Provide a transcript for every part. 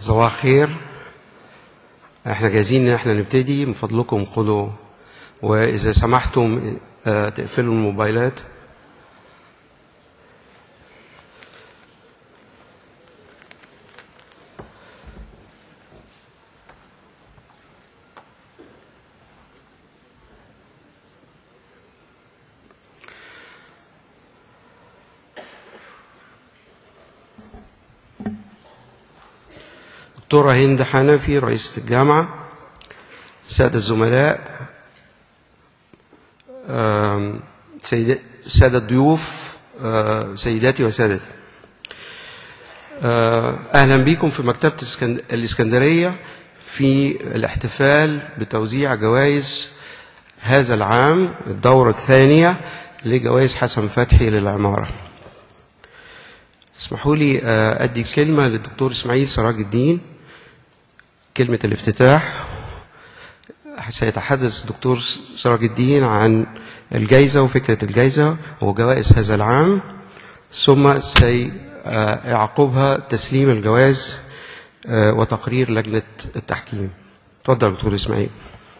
صباح الخير احنا جاهزين ان احنا نبتدي من فضلكم خدوا واذا سمحتم آه، تقفلوا الموبايلات دكتورة هند حنفي رئيسة الجامعة سادة الزملاء آم، سيدا- سادة الضيوف آه، سيداتي وسادتي آه، أهلا بكم في مكتبة الإسكند- الإسكندرية في الاحتفال بتوزيع جوائز هذا العام الدورة الثانية لجوائز حسن فتحي للعمارة اسمحوا لي آه، أدي الكلمة للدكتور إسماعيل سراج الدين كلمة الافتتاح سيتحدث الدكتور سراج الدين عن الجائزة وفكرة الجائزة وجوائز هذا العام ثم سيعقبها تسليم الجوائز آه، وتقرير لجنة التحكيم تفضل دكتور إسماعيل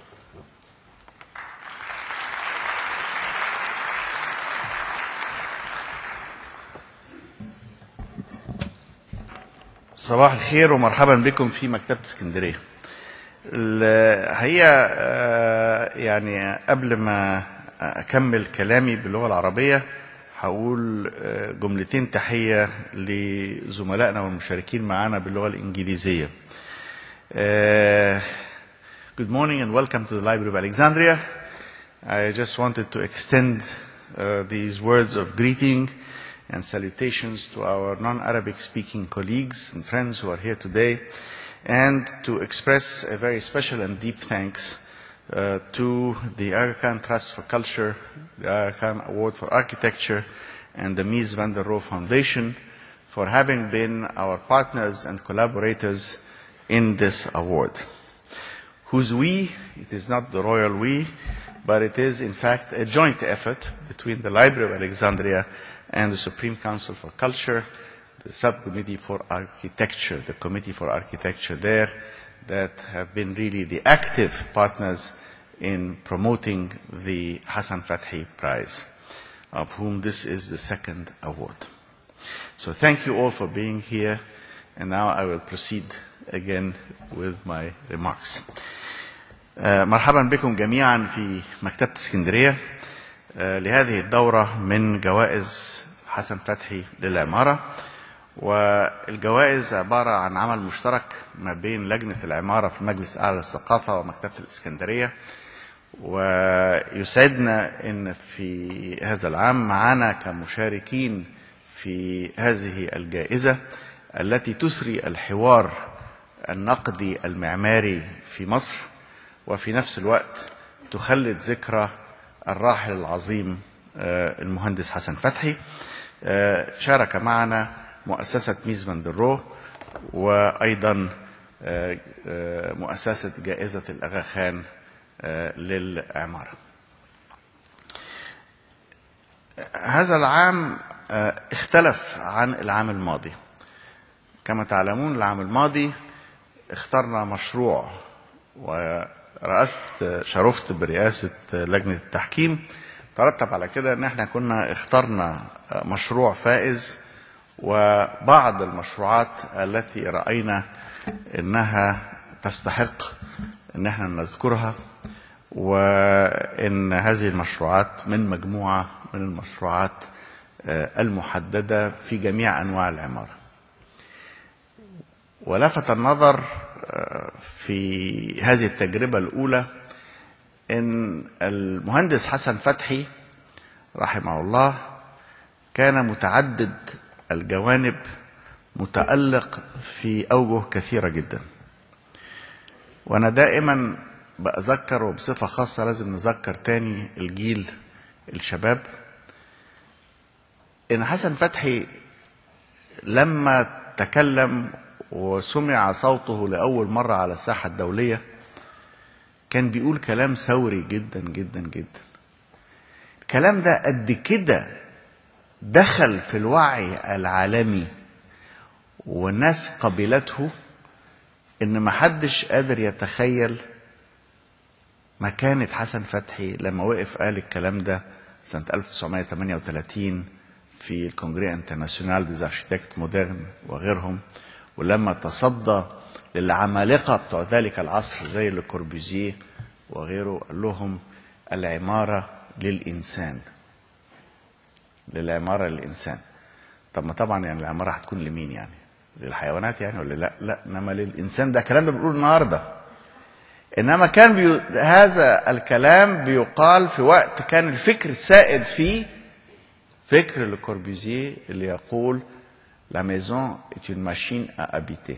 صباح الخير ومرحبا بكم في مكتبة اسكندرية. الحقيقة آه، يعني قبل ما أكمل كلامي باللغة العربية هقول آه، جملتين تحية لزملائنا والمشاركين معنا باللغة الإنجليزية. آه، Good morning and welcome to the Library of Alexandria. I just wanted to extend uh, these words of greeting and salutations to our non-Arabic speaking colleagues and friends who are here today and to express a very special and deep thanks uh, to the Aga Khan Trust for Culture, the Aga Khan Award for Architecture and the Mies van der Rohe Foundation for having been our partners and collaborators in this award whose we, it is not the royal we, but it is in fact a joint effort between the Library of Alexandria and the Supreme Council for Culture, the Subcommittee for Architecture, the Committee for Architecture there, that have been really the active partners in promoting the Hassan Fathi Prize, of whom this is the second award. So thank you all for being here, and now I will proceed again with my remarks. آه، مرحبا بكم جميعا في مكتبة اسكندرية آه، لهذه الدورة من جوائز حسن فتحي للعمارة والجوائز عبارة عن عمل مشترك ما بين لجنة العمارة في المجلس الأعلى للثقافة ومكتبة الإسكندرية ويسعدنا ان في هذا العام معنا كمشاركين في هذه الجائزه التي تسري الحوار النقدي المعماري في مصر وفي نفس الوقت تخلد ذكرى الراحل العظيم آه، المهندس حسن فتحي آه، شارك معنا مؤسسه ميز فان در روه وايضا آه، آه، مؤسسه جائزه الاغا خان آه، للعمارة هذا العام آه، اختلف عن العام الماضي كما تعلمون العام الماضي اخترنا مشروع ورأست شرفت برئاسة لجنة التحكيم ترتب على كده ان احنا كنا اخترنا مشروع فائز وبعض المشروعات التي رأينا انها تستحق ان احنا نذكرها وان هذه المشروعات من مجموعه من المشروعات آه، المحدده في جميع انواع العماره. ولفت النظر آه، في هذه التجربه الاولى ان المهندس حسن فتحي رحمه الله كان متعدد الجوانب متالق في اوجه كثيره جدا. وانا دائما بأذكر وبصفة خاصة لازم نذكر تاني الجيل الشباب إن حسن فتحي لما تكلم وسمع صوته لأول مرة على الساحة الدولية كان بيقول كلام ثوري جدا جدا جدا الكلام ده قد كده دخل في الوعي العالمي والناس قبلته ان ما حدش قادر يتخيل مكانة حسن فتحي لما وقف قال الكلام ده سنة 1938 في الكونجري انترناسيونال ديز ارشيتكت مودرن وغيرهم ولما تصدى للعمالقة بتوع ذلك العصر زي لكوربيزيه وغيره قال لهم العمارة للإنسان للعمارة للإنسان طب ما طبعا يعني العمارة هتكون لمين يعني للحيوانات يعني ولا لا لا انما للانسان ده الكلام ده بنقوله النهارده انما كان بي... هذا الكلام بيقال في وقت كان الفكر السائد فيه فكر لكوربيزيه اللي يقول لا ميزون est une machine à habiter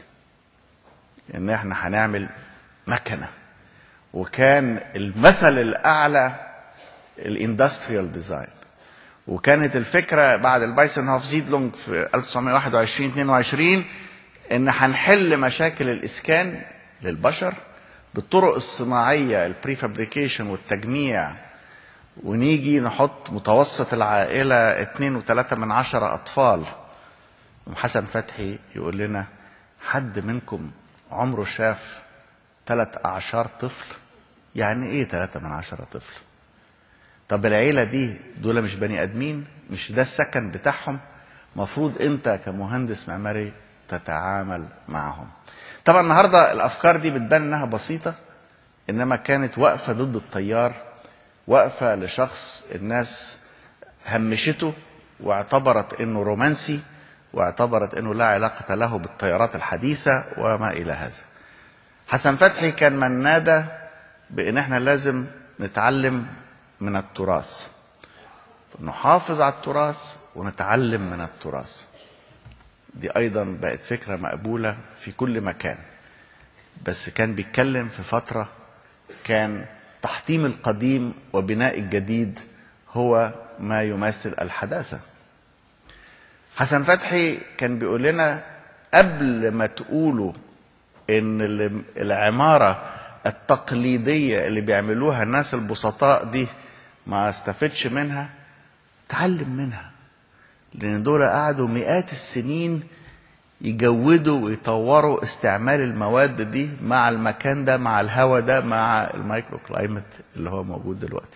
ان احنا هنعمل مكنه وكان المثل الاعلى الاندستريال ديزاين وكانت الفكره بعد البايسن هوف زيدلونج في 1921 22 ان هنحل مشاكل الاسكان للبشر بالطرق الصناعيه البري فابريكيشن والتجميع ونيجي نحط متوسط العائله اتنين وتلاتة من عشرة اطفال حسن فتحي يقول لنا حد منكم عمره شاف ثلاث اعشار طفل يعني ايه ثلاثة من عشرة طفل طب العيلة دي دول مش بني ادمين مش ده السكن بتاعهم مفروض انت كمهندس معماري تتعامل معهم طبعا النهارده الافكار دي بتبان انها بسيطه انما كانت واقفه ضد التيار واقفه لشخص الناس همشته واعتبرت انه رومانسي واعتبرت انه لا علاقه له بالتيارات الحديثه وما الى هذا حسن فتحي كان من نادى بان احنا لازم نتعلم من التراث نحافظ على التراث ونتعلم من التراث دي ايضا بقت فكره مقبوله في كل مكان بس كان بيتكلم في فتره كان تحطيم القديم وبناء الجديد هو ما يماثل الحداثه حسن فتحي كان بيقول لنا قبل ما تقولوا ان العماره التقليديه اللي بيعملوها الناس البسطاء دي ما استفدش منها تعلم منها لان دول قعدوا مئات السنين يجودوا ويطوروا استعمال المواد دي مع المكان ده مع الهواء ده مع المايكرو كلايمت اللي هو موجود دلوقتي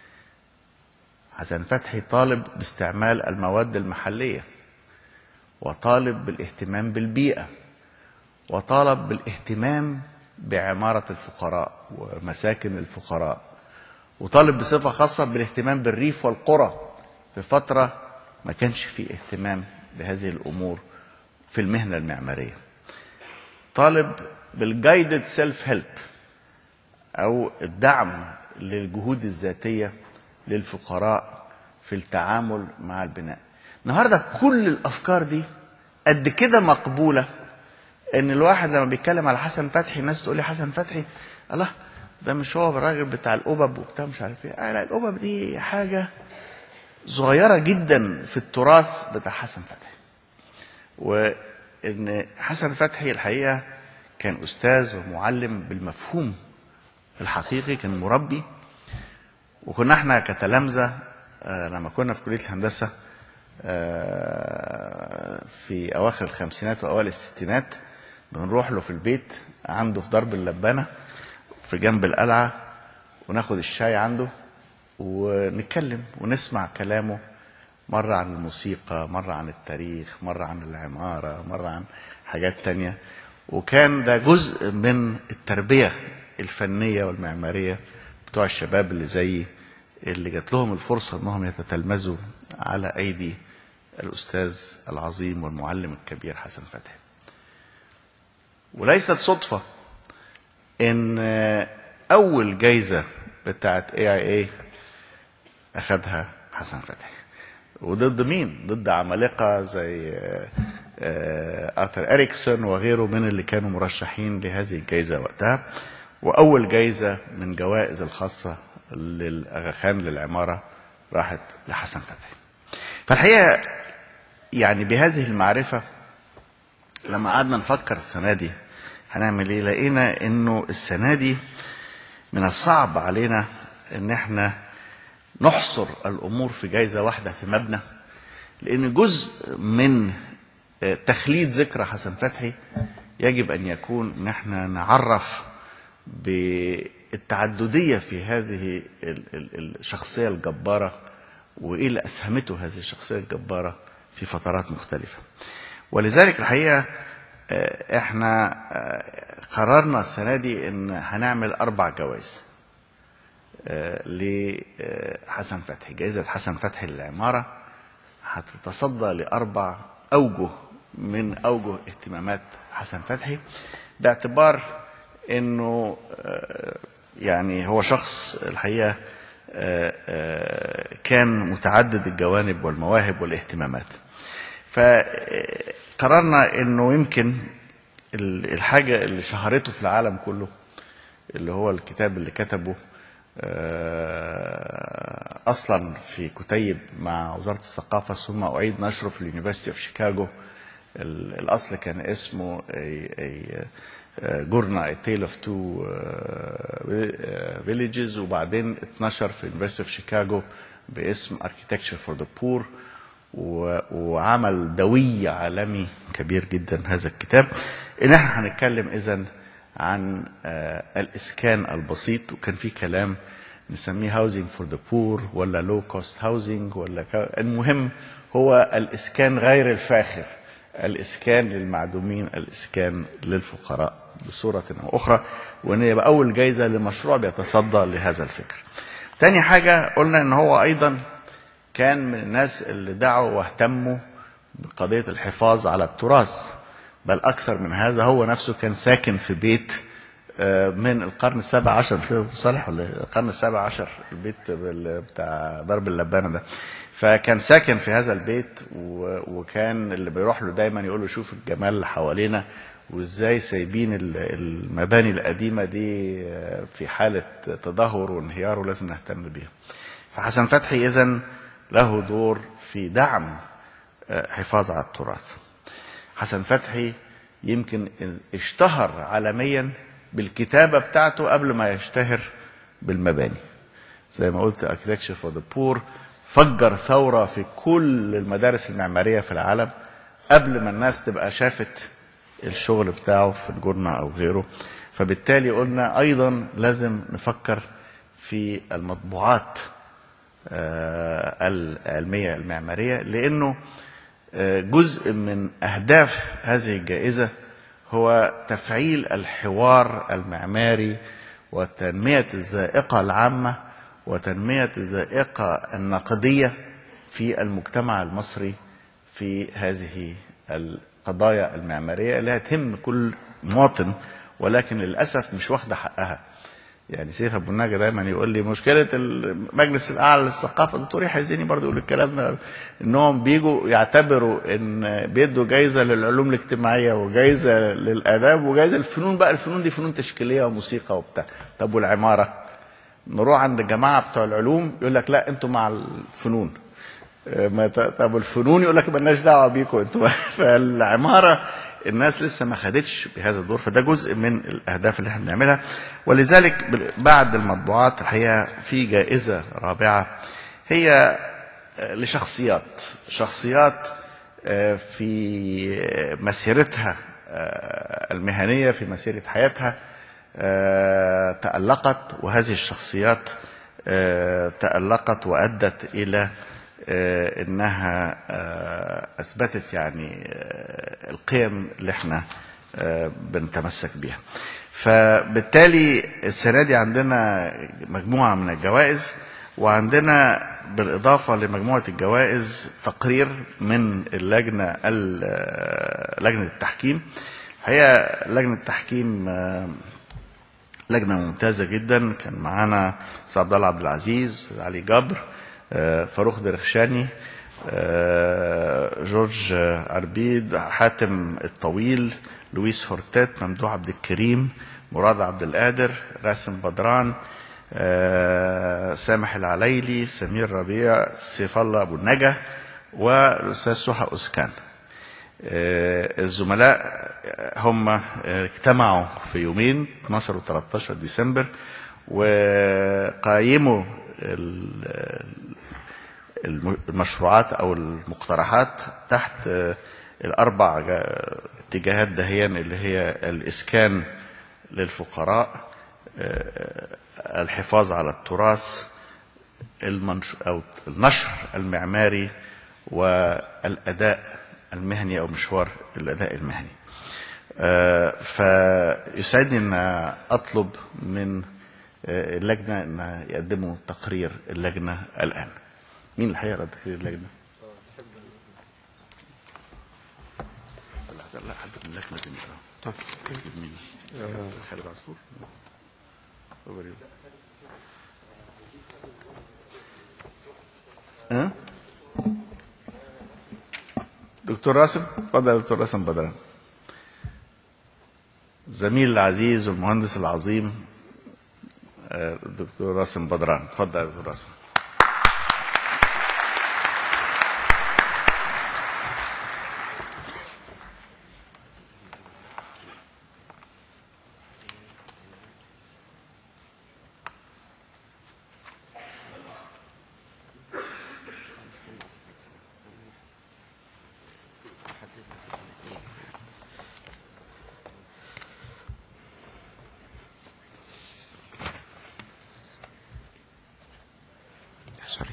حسن فتحي طالب باستعمال المواد المحليه وطالب بالاهتمام بالبيئه وطالب بالاهتمام بعماره الفقراء ومساكن الفقراء وطالب بصفه خاصه بالاهتمام بالريف والقرى في فتره ما كانش فيه اهتمام بهذه الامور في المهنه المعماريه. طالب بالجايدد سيلف هيلب او الدعم للجهود الذاتيه للفقراء في التعامل مع البناء. النهارده كل الافكار دي قد كده مقبوله ان الواحد لما بيتكلم على حسن فتحي الناس تقول لي حسن فتحي الله ده مش هو الراجل بتاع القبب وبتاع مش عارف ايه آه لا القبب دي حاجه صغيرة جدا في التراث بتاع حسن فتحي وإن حسن فتحي الحقيقة كان أستاذ ومعلم بالمفهوم الحقيقي كان مربي وكنا احنا كتلامذة لما كنا في كلية الهندسة في أواخر الخمسينات وأوائل الستينات بنروح له في البيت عنده في درب اللبانة في جنب القلعة وناخد الشاي عنده ونتكلم ونسمع كلامه مرة عن الموسيقى مرة عن التاريخ مرة عن العمارة مرة عن حاجات تانية وكان ده جزء من التربية الفنية والمعمارية بتوع الشباب اللي زيي اللي جات لهم الفرصة انهم يتتلمذوا على ايدي الاستاذ العظيم والمعلم الكبير حسن فتحي وليست صدفة ان اول جايزة بتاعت اي اي اي اخذها حسن فتحي وضد مين ضد عمالقه زي ارثر اريكسون وغيره من اللي كانوا مرشحين لهذه الجائزه وقتها واول جائزه من جوائز الخاصه للاغاخان للعماره راحت لحسن فتحي فالحقيقه يعني بهذه المعرفه لما قعدنا نفكر السنه دي هنعمل ايه لقينا انه السنه دي من الصعب علينا ان احنا نحصر الامور في جايزه واحده في مبنى لان جزء من تخليد ذكرى حسن فتحي يجب ان يكون ان احنا نعرف بالتعدديه في هذه ال- ال- الشخصيه الجباره وايه اللي اسهمته هذه الشخصيه الجباره في فترات مختلفه. ولذلك الحقيقه آه، احنا آه، قررنا السنه دي ان هنعمل اربع جوائز آه، لحسن فتحي جائزه حسن فتحي للعماره هتتصدى لاربع اوجه من اوجه اهتمامات حسن فتحي باعتبار انه آه، يعني هو شخص الحقيقه آه، آه، كان متعدد الجوانب والمواهب والاهتمامات فقررنا انه يمكن ال- الحاجه اللي شهرته في العالم كله اللي هو الكتاب اللي كتبه آه، اصلا في كتيب مع وزاره الثقافه ثم اعيد نشره في اليونيفرسيتي اوف شيكاغو ال- الاصل كان اسمه جورنا A Tale of Two آه، Villages وبعدين اتنشر في اليونيفرسيتي اوف شيكاغو باسم Architecture for the Poor و- وعمل دوي عالمي كبير جدا هذا الكتاب ان احنا هنتكلم اذا عن آه، الاسكان البسيط وكان في كلام نسميه هاوزنج فور ذا بور ولا لو كوست هاوزنج ولا كا- المهم هو الاسكان غير الفاخر الاسكان للمعدومين الاسكان للفقراء بصوره او اخرى وان يبقى اول جايزه لمشروع بيتصدى لهذا الفكر. تاني حاجه قلنا ان هو ايضا كان من الناس اللي دعوا واهتموا بقضية الحفاظ على التراث بل أكثر من هذا هو نفسه كان ساكن في بيت آه، من القرن السابع عشر مش كده صالح ولا إيه؟ القرن السابع عشر البيت بال- بتاع ضرب اللبانة ده فكان ساكن في هذا البيت و- وكان اللي بيروح له دايما يقول له شوف الجمال اللي حوالينا وازاي سايبين ال- المباني القديمة دي آه، في حالة تدهور وانهيار ولازم نهتم بيها فحسن فتحي إذن له دور في دعم آه، حفاظ على التراث حسن فتحي يمكن اشتهر عالميا بالكتابة بتاعته قبل ما يشتهر بالمباني زي ما قلت Architecture for the Poor فجر ثورة في كل المدارس المعمارية في العالم قبل ما الناس تبقى شافت الشغل بتاعه في الجورنة أو غيره فبالتالي قلنا أيضا لازم نفكر في المطبوعات آه، العلمية المعمارية لأنه آه، جزء من أهداف هذه الجائزة هو تفعيل الحوار المعماري وتنمية الذائقة العامة وتنمية الذائقة النقدية في المجتمع المصري في هذه القضايا المعمارية اللي هتهم كل مواطن ولكن للأسف مش واخدة حقها يعني سيف ابو النجا دايما يقول لي مشكله المجلس الاعلى للثقافه دكتور يحيى الزيني برضه يقول الكلام ده انهم بيجوا يعتبروا ان بيدوا جايزه للعلوم الاجتماعيه وجايزه للاداب وجايزه للفنون بقى الفنون دي فنون تشكيليه وموسيقى وبتاع طب والعماره نروح عند الجماعه بتوع العلوم يقول لك لا انتوا مع الفنون آه، ما ت- طب الفنون يقول لك مالناش دعوه بيكم انتوا فالعماره الناس لسه ما خدتش بهذا الدور فده جزء من الاهداف اللي احنا بنعملها ولذلك بال- بعد المطبوعات الحقيقه في جائزه رابعه هي آه، لشخصيات شخصيات آه، في مسيرتها آه، المهنيه في مسيره حياتها آه، تألقت وهذه الشخصيات آه، تألقت وأدت إلى آه، انها آه، اثبتت يعني آه، القيم اللي احنا آه، بنتمسك بيها فبالتالي السنه دي عندنا مجموعه من الجوائز وعندنا بالاضافه لمجموعه الجوائز تقرير من اللجنه ال- آه، لجنه التحكيم الحقيقه لجنه التحكيم آه، لجنه ممتازه جدا كان معانا استاذ عبد الله عبد العزيز علي جبر آه، فاروق درخشاني آه، جورج عربيد حاتم الطويل لويس فورتات ممدوح عبد الكريم مراد عبد القادر راسم بدران آه، سامح العليلي سمير ربيع سيف الله ابو النجا والاستاذ سحى اسكان آه، الزملاء هم آه، اجتمعوا في يومين 12 و 13 ديسمبر وقايموا ال- الم- المشروعات او المقترحات تحت آه، الاربع جا- الاتجاهات دهيا اللي هي الإسكان للفقراء آه، الحفاظ على التراث المنش أو النشر المعماري والأداء المهني أو مشوار الأداء المهني آه، فيسعدني أن أطلب من آه، اللجنة أن يقدموا تقرير اللجنة الآن مين اللي هيقرا تقرير اللجنة؟ لا لا حد من اللجنة زي طب مين؟ خالد عصفور؟ خبري. ها؟ دكتور راسم اتفضل يا دكتور راسم بدران زميل العزيز والمهندس العظيم آه، الدكتور راسم بدران اتفضل يا دكتور راسم سوري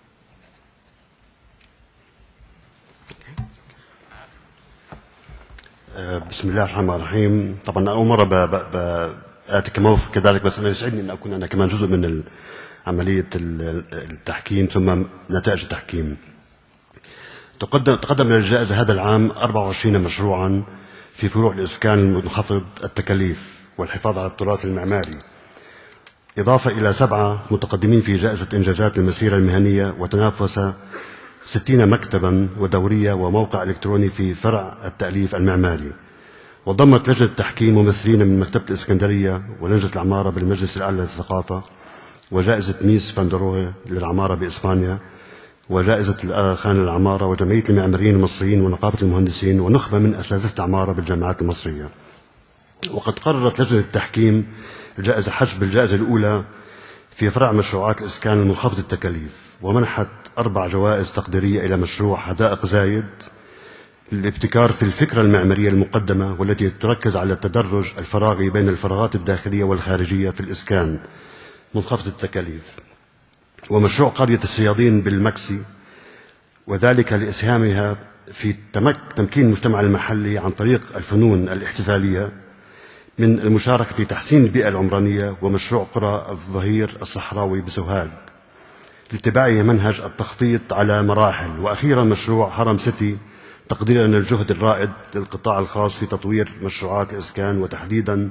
بسم الله الرحمن الرحيم طبعا اول مره ب... ب... ب... اتي كموقف كذلك بس انا يسعدني ان اكون انا كمان جزء من ال- عمليه ال- التحكيم ثم نتائج التحكيم تقدم تقدم للجائزه هذا العام 24 مشروعا في فروع الاسكان المنخفض التكاليف والحفاظ على التراث المعماري إضافة إلى سبعة متقدمين في جائزة إنجازات المسيرة المهنية وتنافس ستين مكتبا ودورية وموقع إلكتروني في فرع التأليف المعماري وضمت لجنة التحكيم ممثلين من مكتبة الإسكندرية ولجنة العمارة بالمجلس الأعلى للثقافة وجائزة ميس فاندروه للعمارة بإسبانيا وجائزة الآغا خان للعمارة وجمعية المعماريين المصريين ونقابة المهندسين ونخبة من أساتذة العمارة بالجامعات المصرية وقد قررت لجنة التحكيم الجائزة حجب الجائزة الأولى في فرع مشروعات الإسكان المنخفض التكاليف ومنحت أربع جوائز تقديرية إلى مشروع حدائق زايد للابتكار في الفكرة المعمارية المقدمة والتي تركز على التدرج الفراغي بين الفراغات الداخلية والخارجية في الإسكان منخفض التكاليف ومشروع قرية الصيادين بالمكسي وذلك لإسهامها في تمك تمكين المجتمع المحلي عن طريق الفنون الاحتفالية من المشاركة في تحسين البيئة العمرانية ومشروع قرى الظهير الصحراوي بسوهاج لاتباعه منهج التخطيط على مراحل وأخيرا مشروع هرم سيتي تقديرا للجهد الرائد للقطاع الخاص في تطوير مشروعات الإسكان وتحديدا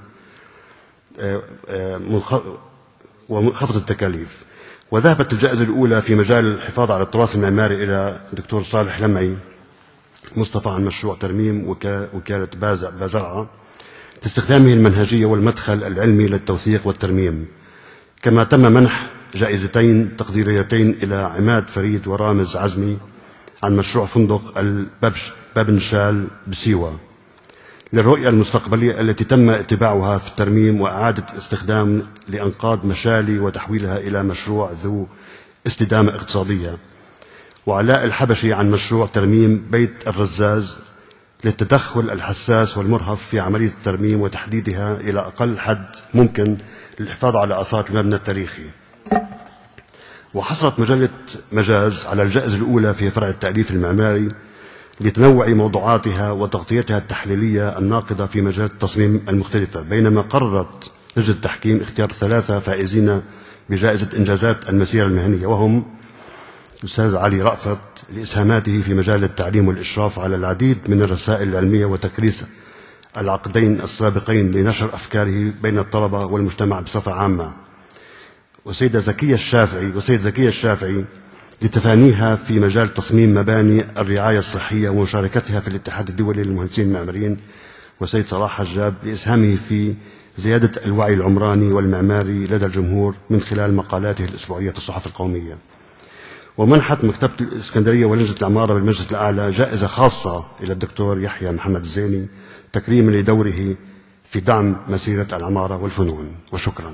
آه، آه، منخ- ومنخفض التكاليف وذهبت الجائزة الأولى في مجال الحفاظ على التراث المعماري إلى الدكتور صالح لمعي مصطفى عن مشروع ترميم وكا- وكالة باز- بازرعة لاستخدامه المنهجية والمدخل العلمي للتوثيق والترميم كما تم منح جائزتين تقديريتين إلى عماد فريد ورامز عزمي عن مشروع فندق الببش بابنشال بسيوة للرؤية المستقبلية التي تم اتباعها في الترميم وإعادة استخدام لأنقاض مشالي وتحويلها إلى مشروع ذو استدامة اقتصادية وعلاء الحبشي عن مشروع ترميم بيت الرزاز للتدخل الحساس والمرهف في عملية الترميم وتحديدها إلى أقل حد ممكن للحفاظ على أصالة المبنى التاريخي وحصلت مجلة مجاز على الجائزة الأولى في فرع التأليف المعماري لتنوع موضوعاتها وتغطيتها التحليلية الناقدة في مجالات التصميم المختلفة بينما قررت لجنة التحكيم اختيار ثلاثة فائزين بجائزة إنجازات المسيرة المهنية وهم الأستاذ علي رأفت لإسهاماته في مجال التعليم والإشراف على العديد من الرسائل العلمية وتكريس العقدين السابقين لنشر أفكاره بين الطلبة والمجتمع بصفة عامة وسيدة زكية الشافعي وسيد زكية الشافعي لتفانيها في مجال تصميم مباني الرعاية الصحية ومشاركتها في الاتحاد الدولي للمهندسين المعماريين وسيد صلاح حجاب لإسهامه في زيادة الوعي العمراني والمعماري لدى الجمهور من خلال مقالاته الأسبوعية في الصحف القومية ومنحت مكتبة الإسكندرية ولجنة العمارة بالمجلس الأعلى جائزة خاصة إلى الدكتور يحيى محمد الزيني تكريما لدوره في دعم مسيرة العمارة والفنون وشكرا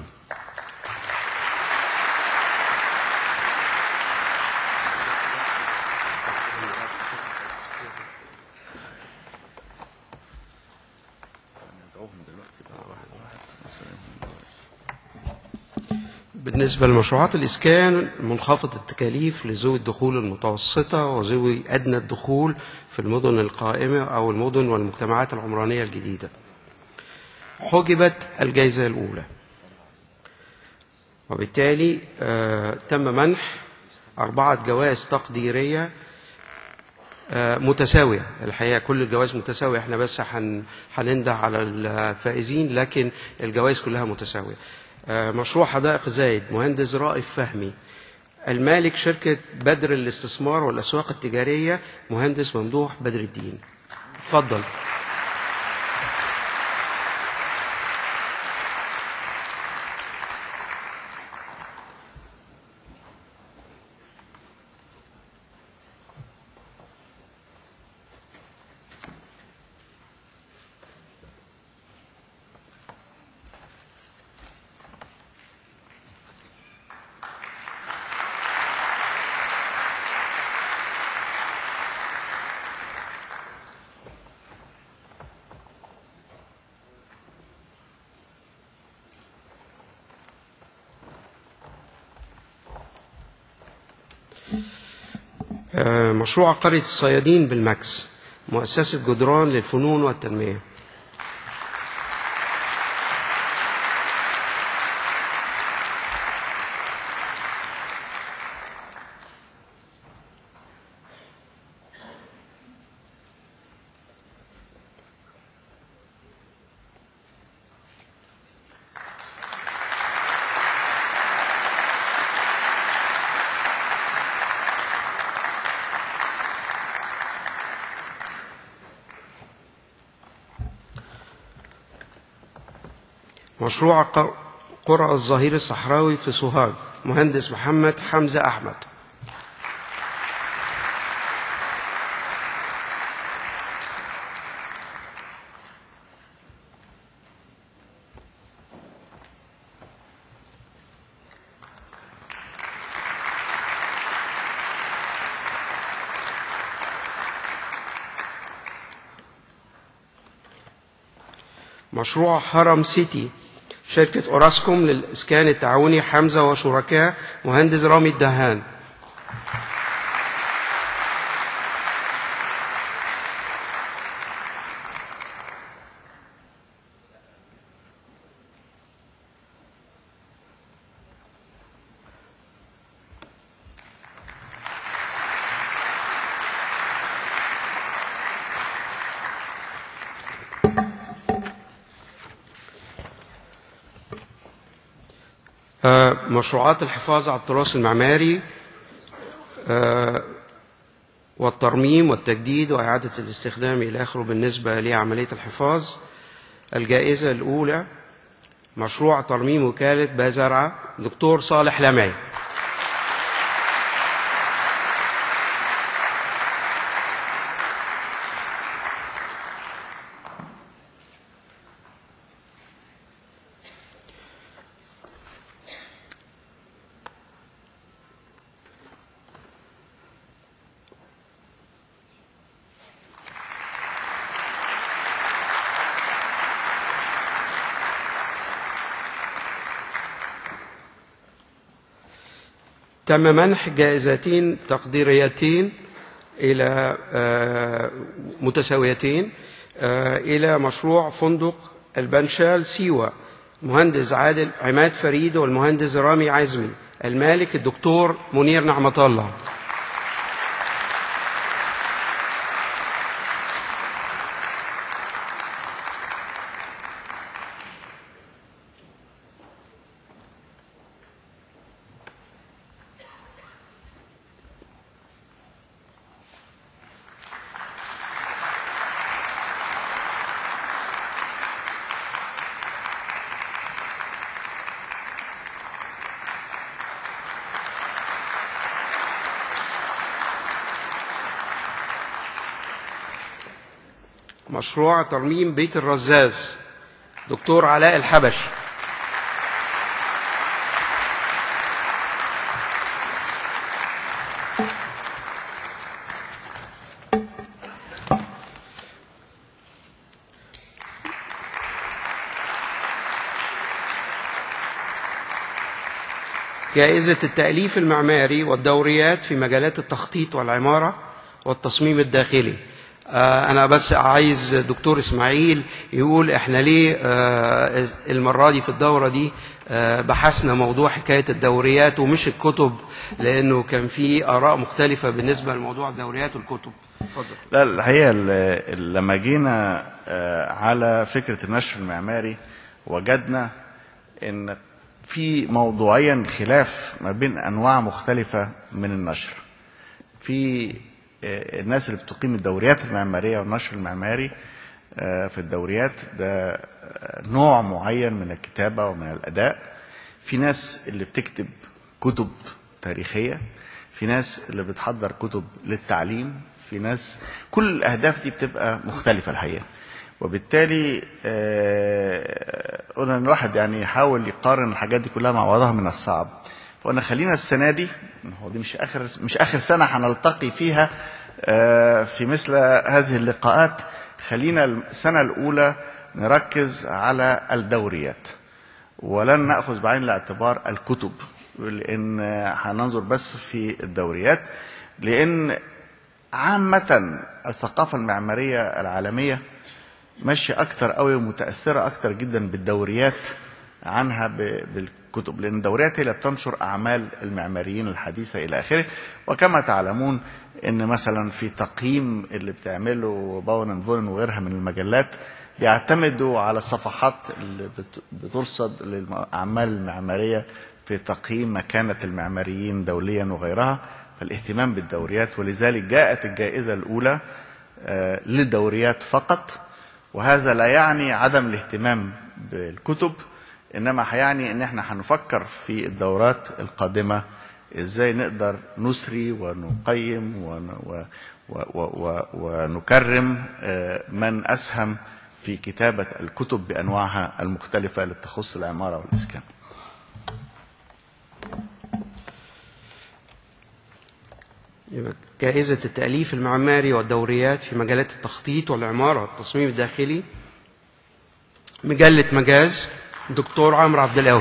بالنسبة لمشروعات الإسكان منخفض التكاليف لذوي الدخول المتوسطة وذوي أدنى الدخول في المدن القائمة أو المدن والمجتمعات العمرانية الجديدة حجبت الجائزة الأولى وبالتالي آه، تم منح أربعة جوائز تقديرية آه، متساوية الحقيقة كل الجوائز متساوية احنا بس هن- هننده على الفائزين لكن الجوائز كلها متساوية آه، مشروع حدائق زايد مهندس رائف فهمي المالك شركة بدر للاستثمار والأسواق التجارية مهندس ممدوح بدر الدين اتفضل آه، مشروع قرية الصيادين بالماكس مؤسسة جدران للفنون والتنمية مشروع ق- قرى الظهير الصحراوي في سوهاج مهندس محمد حمزة أحمد مشروع هرم سيتي شركة أوراسكوم للإسكان التعاوني حمزة وشركاء مهندس رامي الدهان آه، مشروعات الحفاظ على التراث المعماري آه، والترميم والتجديد وإعادة الاستخدام إلى آخره بالنسبة لعملية الحفاظ الجائزة الأولى مشروع ترميم وكالة بازرعة دكتور صالح لمعي تم منح جائزتين تقديريتين إلى آه، متساويتين آه، إلى مشروع فندق البنشال سيوة مهندس عادل عماد فريد والمهندس رامي عزمي المالك الدكتور منير نعمة الله مشروع ترميم بيت الرزاز دكتور علاء الحبشي جائزة التأليف المعماري والدوريات في مجالات التخطيط والعمارة والتصميم الداخلي آه، أنا بس عايز دكتور إسماعيل يقول إحنا ليه آه، المرة دي في الدورة دي آه، بحثنا موضوع حكاية الدوريات ومش الكتب لأنه كان في آراء مختلفة بالنسبة لموضوع الدوريات والكتب اتفضل لا الحقيقه ال- ال- لما جينا آه، على فكره النشر المعماري وجدنا ان في موضوعيا خلاف ما بين انواع مختلفه من النشر. في آه، الناس اللي بتقيم الدوريات المعماريه والنشر المعماري آه، في الدوريات ده آه، نوع معين من الكتابه ومن الاداء. في ناس اللي بتكتب كتب تاريخيه في ناس اللي بتحضر كتب للتعليم في ناس كل الاهداف دي بتبقى مختلفه الحقيقه وبالتالي آه، قلنا ان الواحد يعني يحاول يقارن الحاجات دي كلها مع بعضها من الصعب فقلنا خلينا السنه دي هو دي مش اخر مش اخر سنه هنلتقي فيها آه، في مثل هذه اللقاءات خلينا السنه الاولى نركز على الدوريات ولن ناخذ بعين الاعتبار الكتب لان هننظر بس في الدوريات لان عامه الثقافه المعماريه العالميه ماشيه اكتر قوي ومتاثره اكتر جدا بالدوريات عنها ب- بالكتب لان الدوريات هي اللي بتنشر اعمال المعماريين الحديثه الى اخره وكما تعلمون ان مثلا في تقييم اللي بتعمله باون فولن وغيرها من المجلات بيعتمدوا على الصفحات اللي بت- بترصد للاعمال المعماريه في تقييم مكانه المعماريين دوليا وغيرها فالاهتمام بالدوريات ولذلك جاءت الجائزه الاولى آه، للدوريات فقط وهذا لا يعني عدم الاهتمام بالكتب انما هيعني ان احنا هنفكر في الدورات القادمه ازاي نقدر نسري ونقيم ون و و و و ونكرم آه، من اسهم في كتابه الكتب بانواعها المختلفه اللي بتخص العماره والاسكان. يبقى جائزة التأليف المعماري والدوريات في مجالات التخطيط والعمارة والتصميم الداخلي مجلة مجاز دكتور عمرو عبد القوي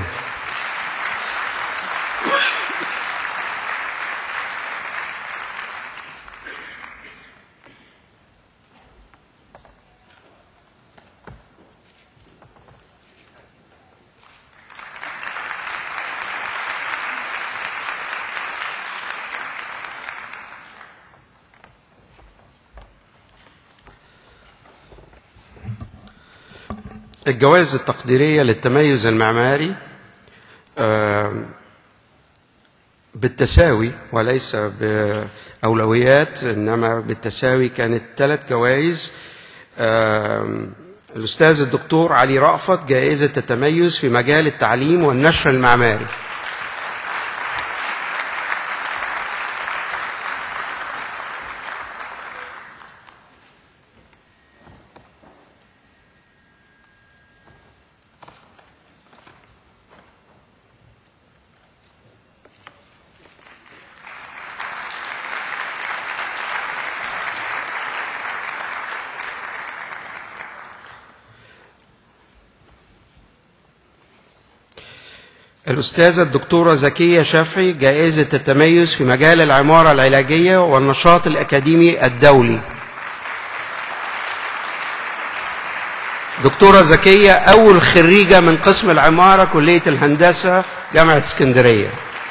الجوائز التقديرية للتميز المعماري آم، بالتساوي وليس بأولويات إنما بالتساوي كانت ثلاث جوائز آم، الأستاذ الدكتور علي رأفت جائزة التميز في مجال التعليم والنشر المعماري الأستاذة الدكتورة زكية شافعي جائزة التميز في مجال العمارة العلاجية والنشاط الأكاديمي الدولي دكتورة زكية أول خريجة من قسم العمارة كلية الهندسة جامعة اسكندرية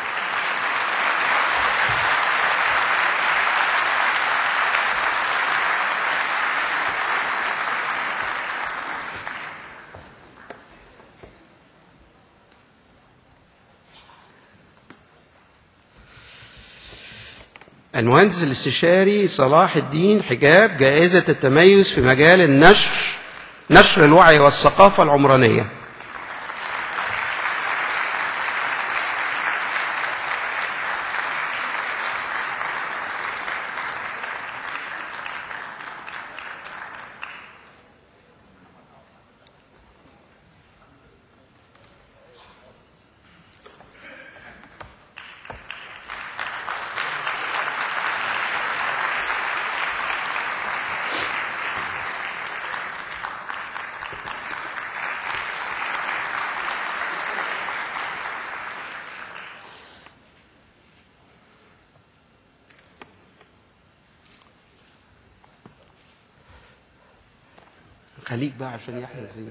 المهندس الاستشاري صلاح الدين حجاب جائزة التميز في مجال النشر نشر الوعي والثقافة العمرانية خليك بقى عشان يحيى زين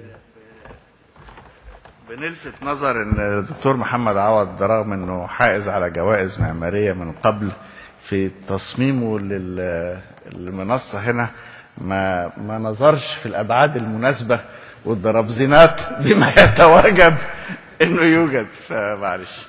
بنلفت نظر ان الدكتور محمد عوض رغم انه حائز على جوائز معماريه من قبل في تصميمه لل- للمنصه هنا ما ما نظرش في الابعاد المناسبه والدرابزينات بما يتواجب انه يوجد فمعلش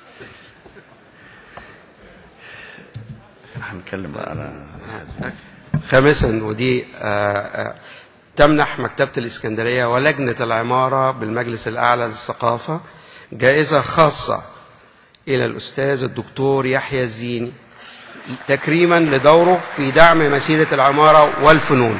هنتكلم بقى على خامسا ودي آه، آه، تمنح مكتبة الإسكندرية ولجنة العمارة بالمجلس الأعلى للثقافة جائزة خاصة إلى الأستاذ الدكتور يحيى الزيني تكريما لدوره في دعم مسيرة العمارة والفنون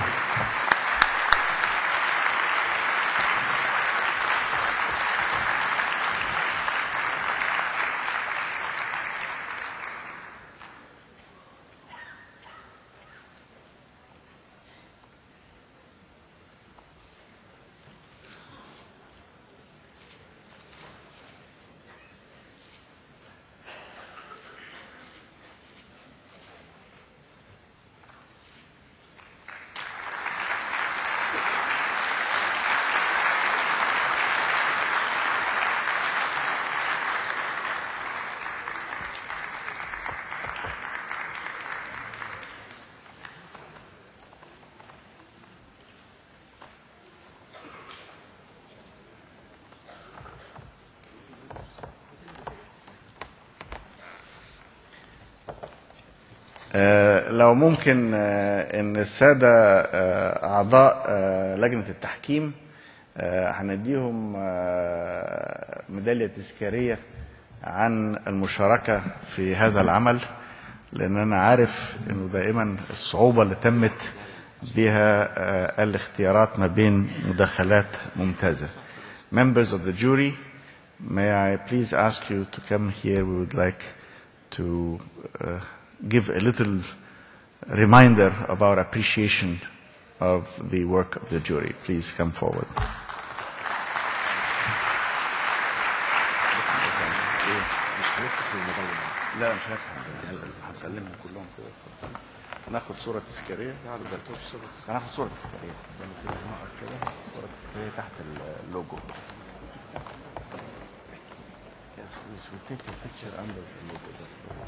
آه، لو ممكن آه، ان الساده آه، اعضاء آه، لجنه التحكيم آه، هنديهم آه، ميداليه تذكاريه عن المشاركه في هذا العمل لان انا عارف انه دائما الصعوبه اللي تمت بها آه، الاختيارات ما بين مداخلات ممتازه. Members of the jury, may I please ask you to come here? We would like to uh, give a little reminder of our appreciation of the work of the jury. Please come forward. لا مش هفتح هسلمهم كلهم كده هناخد صورة تذكارية هناخد صورة تذكارية نقعد كده صورة تذكارية تحت اللوجو Yes, yes, we take a picture under the logo.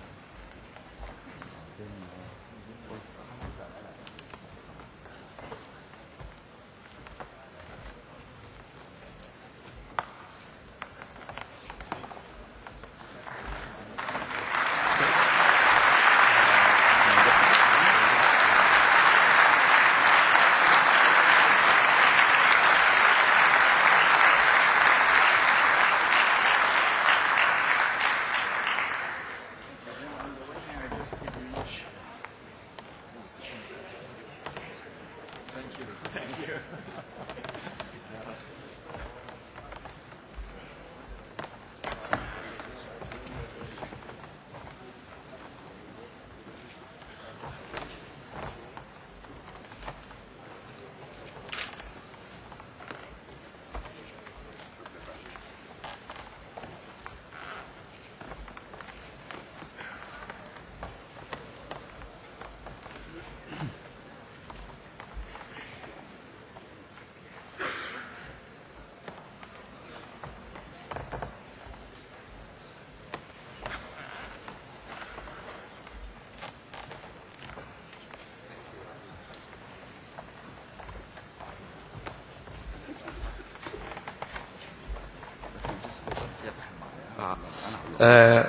آه،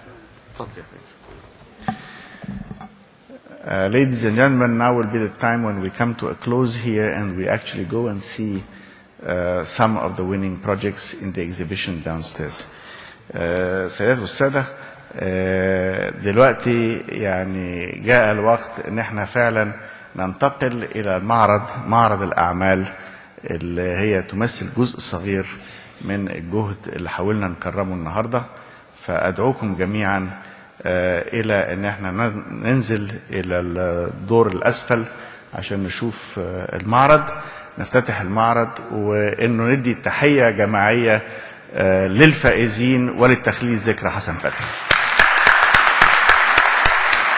Uh, ladies and gentlemen, now will be the time when we come to a close here and we actually go and see uh, some of the winning projects in the exhibition downstairs. Uh, سيدات والسادة uh, دلوقتي يعني جاء الوقت ان احنا فعلا ننتقل الى المعرض معرض الاعمال اللي هي تمثل جزء صغير من الجهد اللي حاولنا نكرمه النهارده فادعوكم جميعا آه، الى ان احنا ن- ننزل الى الدور الاسفل عشان نشوف آه، المعرض نفتتح المعرض وانه ندي تحيه جماعيه آه، للفائزين وللتخليد ذكرى حسن فتحي